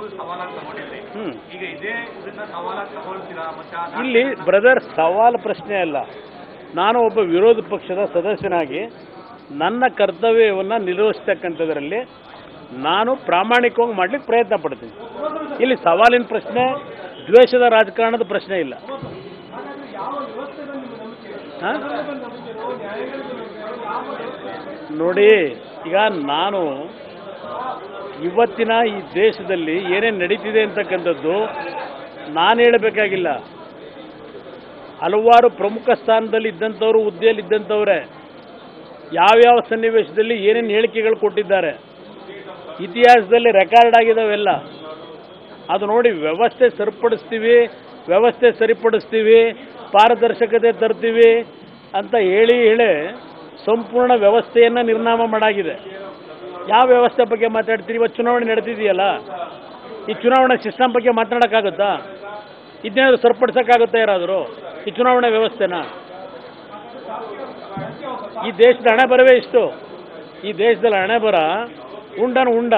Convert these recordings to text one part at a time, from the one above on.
ಸವಾಲಾಗಿ ತಗೊಂಡಿದ್ರಿ ಹ್ಞೂ ಈಗ ಇದೇ ಇದನ್ನ ಸವಾಲಾಗಿ ತಗೊಳ್ತೀರಾ ಮತ್ತೆ ಆ ನಾಲ್ಕು ಇಲ್ಲಿ ಬ್ರದರ್ ಸವಾಲು ಪ್ರಶ್ನೆ ಅಲ್ಲ ನಾನು ಒಬ್ಬ ವಿರೋಧ ಪಕ್ಷದ ಸದಸ್ಯನಾಗಿ ನನ್ನ ಕರ್ತವ್ಯವನ್ನು ನಿರ್ವಹಿಸ್ತಕ್ಕಂಥದ್ರಲ್ಲಿ ನಾನು ಪ್ರಾಮಾಣಿಕವಾಗಿ ಮಾಡ್ಲಿಕ್ಕೆ ಪ್ರಯತ್ನ ಪಡ್ತೀನಿ ಇಲ್ಲಿ ಸವಾಲಿನ ಪ್ರಶ್ನೆ ದ್ವೇಷದ ರಾಜಕಾರಣದ ಪ್ರಶ್ನೆ ಇಲ್ಲ ಹಾ? ನೋಡಿ ಈಗ ನಾನು ಇವತ್ತಿನ ಈ ದೇಶದಲ್ಲಿ ಏನೇನು ನಡೀತಿದೆ ಅಂತಕ್ಕಂಥದ್ದು ನಾನು ಹೇಳಬೇಕಾಗಿಲ್ಲ ಹಲವಾರು ಪ್ರಮುಖ ಸ್ಥಾನದಲ್ಲಿ ಇದ್ದಂಥವ್ರು ಹುದ್ದೆಯಲ್ಲಿ ಇದ್ದಂಥವ್ರೆ ಯಾವ್ಯಾವ ಸನ್ನಿವೇಶದಲ್ಲಿ ಏನೇನು ಹೇಳಿಕೆಗಳು ಕೊಟ್ಟಿದ್ದಾರೆ ಇತಿಹಾಸದಲ್ಲಿ ರೆಕಾರ್ಡ್ ಆಗಿದಾವೆಲ್ಲ ಅದು ನೋಡಿ ವ್ಯವಸ್ಥೆ ಸರಿಪಡಿಸ್ತೀವಿ ವ್ಯವಸ್ಥೆ ಸರಿಪಡಿಸ್ತೀವಿ ಪಾರದರ್ಶಕತೆ ತರ್ತೀವಿ ಅಂತ ಹೇಳಿ ಹೇಳಿ ಸಂಪೂರ್ಣ ವ್ಯವಸ್ಥೆಯನ್ನು ನಿರ್ನಾಮ ಮಾಡಾಗಿದೆ ಯಾವ ವ್ಯವಸ್ಥೆ ಬಗ್ಗೆ ಮಾತಾಡ್ತೀರಿ ಇವತ್ತು ಚುನಾವಣೆ ನಡೆದಿದೆಯಲ್ಲ ಈ ಚುನಾವಣೆ ಸಿಸ್ಟಮ್ ಬಗ್ಗೆ ಮಾತನಾಡೋಕ್ಕಾಗುತ್ತಾ ಇದನ್ನೇನಾದ್ರು ಸರಿಪಡಿಸೋಕ್ಕಾಗುತ್ತಾ ಯಾರಾದರೂ ಈ ಚುನಾವಣೆ ವ್ಯವಸ್ಥೆನ ಈ ದೇಶದ ಹಣೆ ಬರವೇ ಇಷ್ಟು ಈ ದೇಶದಲ್ಲಿ ಹಣೆ ಬರ ಉಂಡನು ಉಂಡ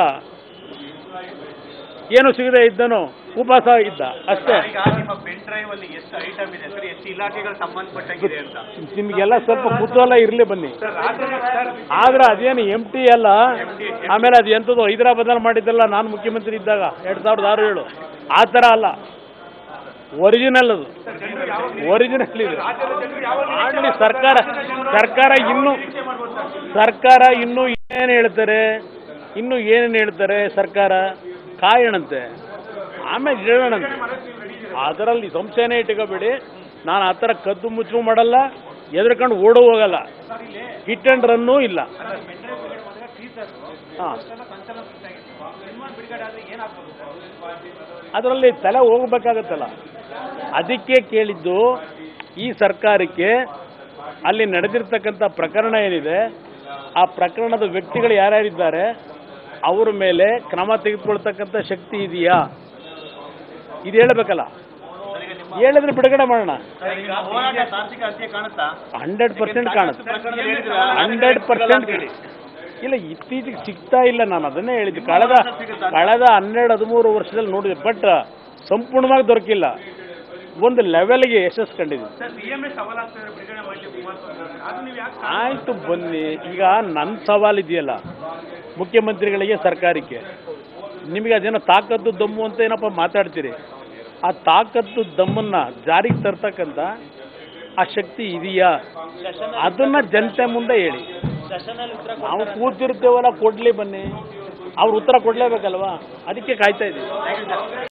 ಏನು ಸಿಗದೆ ಇದ್ದನು ಉಪವಾಸ ಇದ್ದ ಅಷ್ಟೇ ಈಗ ನಿಮ್ಮ ಪೆನ್ ಡ್ರೈವ್ ಅಲ್ಲಿ ಎಷ್ಟು ಐಟಮ್ ಇದೆ ಸರ್ ಎಷ್ಟು ಇಲಾಖೆಗಳು ಸಂಬಂಧಪಟ್ಟಾಗಿದೆ ಅಂತ ನಿಮಗೆಲ್ಲ ಸ್ವಲ್ಪ ಕುತೂಹಲ ಇರಲಿ ಬನ್ನಿ ಸರ್ ರಾಜ್ಯದ ಸರ್ ಆದ್ರೆ ಅದೇನು ಎಂ ಟಿ ಅಲ್ಲ ಆಮೇಲೆ ಅದು ಎಂಥದ್ದು ಹೈದರಾಬಾದಲ್ಲಿ ಮಾಡಿದ್ದಲ್ಲ ನಾನು ಮುಖ್ಯಮಂತ್ರಿ ಇದ್ದಾಗ ಎರಡು ಸಾವಿರದ ಆರು ಏಳು ಆ ಥರ ಅಲ್ಲ ಒರಿಜಿನಲ್ ಅದು ಒರಿಜಿನಲ್ ಇದೆ ಮಾಡಲಿ ಸರ್ಕಾರ ಸರ್ಕಾರ ಇನ್ನೂ ಸರ್ಕಾರ ಇನ್ನೂ ಏನು ಹೇಳ್ತಾರೆ ಇನ್ನೂ ಏನೇನು ಹೇಳ್ತಾರೆ ಸರ್ಕಾರ ಕಾಯೋಣಂತೆ ಆಮೇಲೆ ಹೇಳೋಣಂತೆ ಅದರಲ್ಲಿ ಸಂಶಯನೇ ಇಟ್ಕೋಬೇಡಿ ನಾನು ಆ ಥರ ಕದ್ದು ಮುಚ್ಚು ಮಾಡಲ್ಲ ಎದ್ರಕೊಂಡು ಓಡೋ ಹೋಗಲ್ಲ ಹಿಟ್ ಆ್ಯಂಡ್ ರನ್ನೂ ಇಲ್ಲ ಹಾಂ ಅದರಲ್ಲಿ ತಲೆ ಹೋಗ್ಬೇಕಾಗತ್ತಲ್ಲ ಅದಕ್ಕೆ ಕೇಳಿದ್ದು ಈ ಸರ್ಕಾರಕ್ಕೆ ಅಲ್ಲಿ ನಡೆದಿರ್ತಕ್ಕಂಥ ಪ್ರಕರಣ ಏನಿದೆ ಆ ಪ್ರಕರಣದ ವ್ಯಕ್ತಿಗಳು ಯಾರ್ಯಾರಿದ್ದಾರೆ ಅವ್ರ ಮೇಲೆ ಕ್ರಮ ತೆಗೆದುಕೊಳ್ತಕ್ಕಂಥ ಶಕ್ತಿ ಇದೆಯಾ ಇದು ಹೇಳಬೇಕಲ್ಲ ಹೇಳಿದ್ರೆ ಬಿಡುಗಡೆ ಮಾಡೋಣ ಸರ್, ಈಗ ಹೋರಾಟ ತಾಂತ್ರಿಕ ಹತ್ಯೆ ಕಾಣುತ್ತಾ ಹಂಡ್ರೆಡ್ ಪರ್ಸೆಂಟ್ ಕಾಣುತ್ತೆ ಹಂಡ್ರೆಡ್ ಪರ್ಸೆಂಟ್ ಇಲ್ಲ ಇತ್ತೀಚೆಗೆ ಸಿಗ್ತಾ ಇಲ್ಲ ನಾನು ಅದನ್ನೇ ಹೇಳಿದ್ದು ಕಳೆದ ಕಳೆದ ಹನ್ನೆರಡು ಹದಿಮೂರು ವರ್ಷದಲ್ಲಿ ನೋಡಿದೆ ಬಟ್ ಸಂಪೂರ್ಣವಾಗಿ ದೊರಕಿಲ್ಲ ಒಂದು ಲೆವೆಲ್ಗೆ ಯಶಸ್ಸು ಕಂಡಿದೆ ಸರ್ ಸಿಎಂಎ ಸವಾಲಾಗ್ತದೆ ಬಿಡುಗಡೆ ಮಾಡಲಿ ಕುಮಾರಸ್ವಾಮಿ ಅವರು. ಅದು ನೀವು ಯಾಕೆ ಆಯ್ತು ಬನ್ನಿ ಈಗ ನನ್ನ ಸವಾಲು ಇದೆಯಲ್ಲ ಮುಖ್ಯಮಂತ್ರಿಗಳಿಗೆ ಸರ್ಕಾರಕ್ಕೆ ನಿಮಗೆ ಅದೇನೋ ತಾಕತ್ತು ದಮ್ಮು ಅಂತ ಏನಪ್ಪ ಮಾತಾಡ್ತೀರಿ ಆ ತಾಕತ್ತು ದಮ್ಮನ್ನ ಜಾರಿಗೆ ತರ್ತಕ್ಕಂಥ ಆ ಶಕ್ತಿ ಇದೆಯಾ ಅದನ್ನ ಜನತೆ ಮುಂದೆ ಹೇಳಿ ನಾವು ಕೂತಿರ್ತೇವಲ್ಲ ಕೊಡ್ಲಿ ಬನ್ನಿ ಅವ್ರು ಉತ್ತರ ಕೊಡ್ಲೇಬೇಕಲ್ವಾ ಅದಕ್ಕೆ ಕಾಯ್ತಾ ಇದ್ದೀವಿ